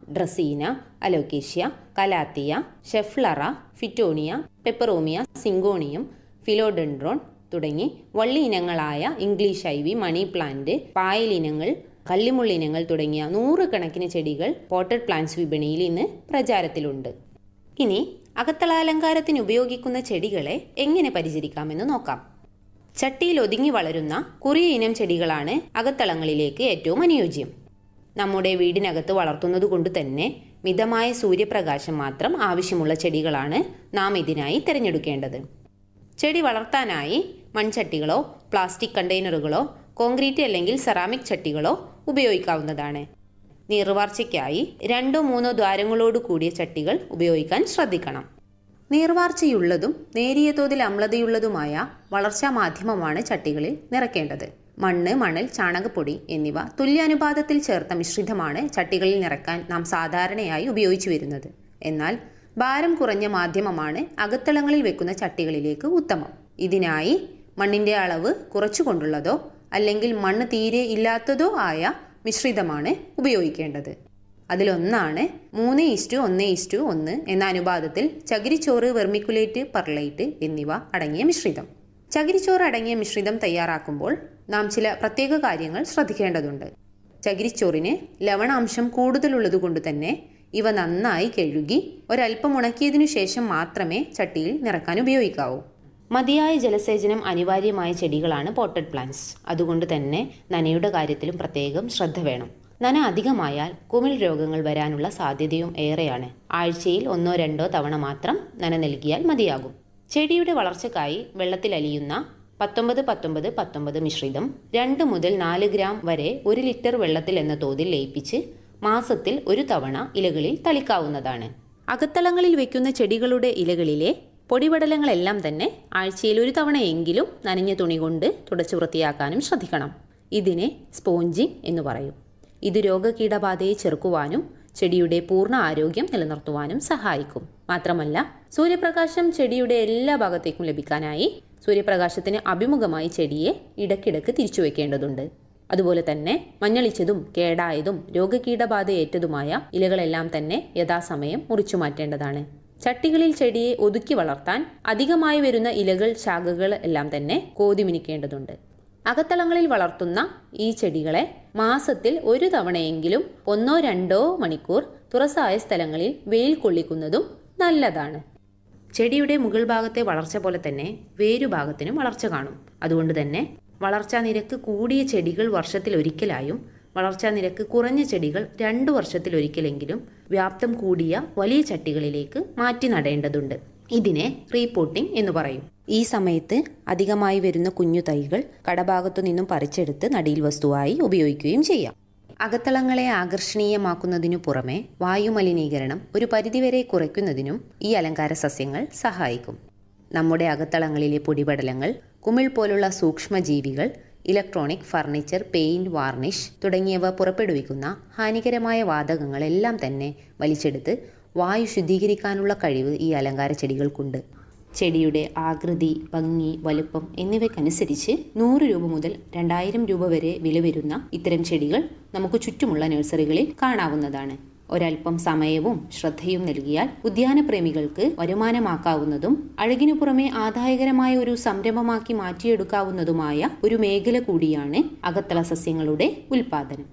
dracaena alocasia calathea schefflera fittonia peperomia syngonium philodendron തുടങ്ങി വള്ളി ഇനങ്ങളായ ഇംഗ്ലീഷ് ഐവി മണി പ്ലാന്റ് പായലിനങ്ങൾ കള്ളിമുള്ളിനങ്ങൾ തുടങ്ങിയ നൂറുകണക്കിന് ചെടികൾ പോട്ടഡ് പ്ലാന്റ്സ് വിപണിയിൽ ഇന്ന് പ്രചാരത്തിലുണ്ട് ഇനി അകത്തളാലങ്കാരത്തിന് ഉപയോഗിക്കുന്ന ചെടികളെ എങ്ങനെ പരിചരിക്കാമെന്ന് നോക്കാം ചട്ടിയിൽ ഒതുങ്ങി വളരുന്ന കുറിയ ഇനം ചെടികളാണ് അകത്തളങ്ങളിലേക്ക് ഏറ്റവും അനുയോജ്യം നമ്മുടെ വീടിനകത്ത് വളർത്തുന്നത് കൊണ്ട് തന്നെ മിതമായ സൂര്യപ്രകാശം മാത്രം ആവശ്യമുള്ള ചെടികളാണ് നാം ഇതിനായി തിരഞ്ഞെടുക്കേണ്ടത് ചെടി വളർത്താനായി മൺചട്ടികളോ പ്ലാസ്റ്റിക് കണ്ടെയ്നറുകളോ കോൺക്രീറ്റ് അല്ലെങ്കിൽ സെറാമിക് ചട്ടികളോ ഉപയോഗിക്കാവുന്നതാണ് നീർവാർച്ചയ്ക്കായി രണ്ടോ മൂന്നോ ദ്വാരങ്ങളോട് കൂടിയ ചട്ടികൾ ഉപയോഗിക്കാൻ ശ്രദ്ധിക്കണം നീർവാർച്ചയുള്ളതും നേരിയ തോതിൽ അമ്ലതയുള്ളതുമായ വളർച്ചാ മാധ്യമമാണ് ചട്ടികളിൽ നിറയ്ക്കേണ്ടത് മണ്ണ് മണൽ ചാണകപ്പൊടി എന്നിവ തുല്യാനുപാതത്തിൽ ചേർത്ത മിശ്രിതമാണ് ചട്ടികളിൽ നിറയ്ക്കാൻ നാം സാധാരണയായി ഉപയോഗിച്ചു വരുന്നത് എന്നാൽ ഭാരം കുറഞ്ഞ മാധ്യമമാണ് അകത്തളങ്ങളിൽ വെക്കുന്ന ചട്ടികളിലേക്ക് ഉത്തമം ഇതിനായി മണ്ണിന്റെ അളവ് കുറച്ചുകൊണ്ടുള്ളതോ അല്ലെങ്കിൽ മണ്ണ് തീരെ ഇല്ലാത്തതോ ആയ മിശ്രിതമാണ് ഉപയോഗിക്കേണ്ടത് അതിലൊന്നാണ് മൂന്ന് ഇസ്റ്റു ഒന്ന് ഇസ്റ്റു ഒന്ന് എന്ന അനുപാതത്തിൽ ചകിരിച്ചോറ് വെർമിക്കുലേറ്റ് പെർലൈറ്റ് എന്നിവ അടങ്ങിയ മിശ്രിതം ചകിരിച്ചോറ് അടങ്ങിയ മിശ്രിതം തയ്യാറാക്കുമ്പോൾ നാം ചില പ്രത്യേക കാര്യങ്ങൾ ശ്രദ്ധിക്കേണ്ടതുണ്ട് ചകിരിച്ചോറിന് ലവണാംശം കൂടുതലുള്ളത് കൊണ്ട് തന്നെ ഇവ നന്നായി കഴുകി ഒരല്പം ഉണക്കിയതിനു ശേഷം മാത്രമേ ചട്ടിയിൽ നിറക്കാൻ ഉപയോഗിക്കാവൂ മതിയായ ജലസേചനം അനിവാര്യമായ ചെടികളാണ് പോട്ടഡ് പ്ലാന്റ്സ് അതുകൊണ്ട് തന്നെ നനയുടെ കാര്യത്തിലും പ്രത്യേകം ശ്രദ്ധ വേണം നന അധികമായാൽ കുമിൾ രോഗങ്ങൾ വരാനുള്ള സാധ്യതയും ഏറെയാണ് ആഴ്ചയിൽ ഒന്നോ രണ്ടോ തവണ മാത്രം നന നൽകിയാൽ മതിയാകും ചെടിയുടെ വളർച്ചയ്ക്കായി വെള്ളത്തിൽ അലിയുന്ന പത്തൊമ്പത് പത്തൊമ്പത് പത്തൊമ്പത് മിശ്രിതം രണ്ട് മുതൽ നാല് ഗ്രാം വരെ ഒരു ലിറ്റർ വെള്ളത്തിൽ എന്ന തോതിൽ ലയിപ്പിച്ച് മാസത്തിൽ ഒരു തവണ ഇലകളിൽ തളിക്കാവുന്നതാണ് അകത്തളങ്ങളിൽ വെക്കുന്ന ചെടികളുടെ ഇലകളിലെ പൊടിപടലങ്ങളെല്ലാം തന്നെ ആഴ്ചയിൽ ഒരു തവണയെങ്കിലും നനഞ്ഞ തുണി കൊണ്ട് തുടച്ചു വൃത്തിയാക്കാനും ശ്രദ്ധിക്കണം ഇതിനെ സ്പോഞ്ചിങ് എന്ന് പറയും ഇത് രോഗകീടബാധയെ ചെറുക്കുവാനും ചെടിയുടെ പൂർണ്ണ ആരോഗ്യം നിലനിർത്തുവാനും സഹായിക്കും മാത്രമല്ല സൂര്യപ്രകാശം ചെടിയുടെ എല്ലാ ഭാഗത്തേക്കും ലഭിക്കാനായി സൂര്യപ്രകാശത്തിന് അഭിമുഖമായി ചെടിയെ ഇടയ്ക്കിടയ്ക്ക് തിരിച്ചു വെക്കേണ്ടതുണ്ട് അതുപോലെ തന്നെ മഞ്ഞളിച്ചതും കേടായതും രോഗകീടബാധയേറ്റതുമായ ഇലകളെല്ലാം തന്നെ യഥാസമയം മുറിച്ചു മാറ്റേണ്ടതാണ് ചട്ടികളിൽ ചെടിയെ ഒതുക്കി വളർത്താൻ അധികമായി വരുന്ന ഇലകൾ ശാഖകൾ എല്ലാം തന്നെ കോതിമിനിക്കേണ്ടതുണ്ട് അകത്തളങ്ങളിൽ വളർത്തുന്ന ഈ ചെടികളെ മാസത്തിൽ ഒരു തവണയെങ്കിലും ഒന്നോ രണ്ടോ മണിക്കൂർ തുറസായ സ്ഥലങ്ങളിൽ വെയിൽ കൊള്ളിക്കുന്നതും നല്ലതാണ് ചെടിയുടെ മുകൾ ഭാഗത്തെ വളർച്ച പോലെ തന്നെ വേരുഭാഗത്തിനും വളർച്ച കാണും അതുകൊണ്ട് തന്നെ വളർച്ചാ നിരക്ക് കൂടിയ ചെടികൾ വർഷത്തിൽ ഒരിക്കലായും വളർച്ചാ നിരക്ക് കുറഞ്ഞ ചെടികൾ രണ്ടു വർഷത്തിൽ ഒരിക്കലെങ്കിലും വ്യാപ്തം കൂടിയ വലിയ ചട്ടികളിലേക്ക് മാറ്റി നടേണ്ടതുണ്ട് ഇതിനെ റീപോട്ടിംഗ് എന്ന് പറയും ഈ സമയത്ത് അധികമായി വരുന്ന കുഞ്ഞു തൈകൾ കടഭാഗത്തു നിന്നും പറിച്ചെടുത്ത് നടിയിൽ വസ്തുവായി ഉപയോഗിക്കുകയും ചെയ്യാം അകത്തളങ്ങളെ ആകർഷണീയമാക്കുന്നതിനു പുറമെ വായുമലിനീകരണം ഒരു പരിധിവരെ കുറയ്ക്കുന്നതിനും ഈ അലങ്കാര സസ്യങ്ങൾ സഹായിക്കും നമ്മുടെ അകത്തളങ്ങളിലെ പൊടിപടലങ്ങൾ കുമിൾ പോലുള്ള സൂക്ഷ്മജീവികൾ ഇലക്ട്രോണിക് ഫർണിച്ചർ പെയിന്റ് വാർണിഷ് തുടങ്ങിയവ പുറപ്പെടുവിക്കുന്ന ഹാനികരമായ വാതകങ്ങളെല്ലാം തന്നെ വലിച്ചെടുത്ത് വായു ശുദ്ധീകരിക്കാനുള്ള കഴിവ് ഈ അലങ്കാര ചെടികൾക്കുണ്ട് ചെടിയുടെ ആകൃതി ഭംഗി വലുപ്പം എന്നിവയ്ക്കനുസരിച്ച് നൂറ് രൂപ മുതൽ രണ്ടായിരം രൂപ വരെ വില വരുന്ന ഇത്തരം ചെടികൾ നമുക്ക് ചുറ്റുമുള്ള നഴ്സറികളിൽ കാണാവുന്നതാണ് ഒരൽപ്പം സമയവും ശ്രദ്ധയും നൽകിയാൽ ഉദ്യാനപ്രേമികൾക്ക് വരുമാനമാക്കാവുന്നതും അഴകിനു പുറമെ ആദായകരമായ ഒരു സംരംഭമാക്കി മാറ്റിയെടുക്കാവുന്നതുമായ ഒരു മേഖല കൂടിയാണ് അകത്തള സസ്യങ്ങളുടെ ഉൽപാദനം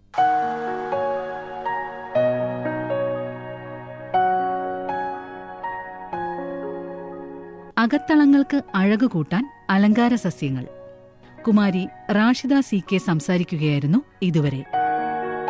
അകത്തളങ്ങൾക്ക് അഴകു കൂട്ടാൻ അലങ്കാര സസ്യങ്ങൾ കുമാരി റാഷിദ സി കെ സംസാരിക്കുകയായിരുന്നു ഇതുവരെ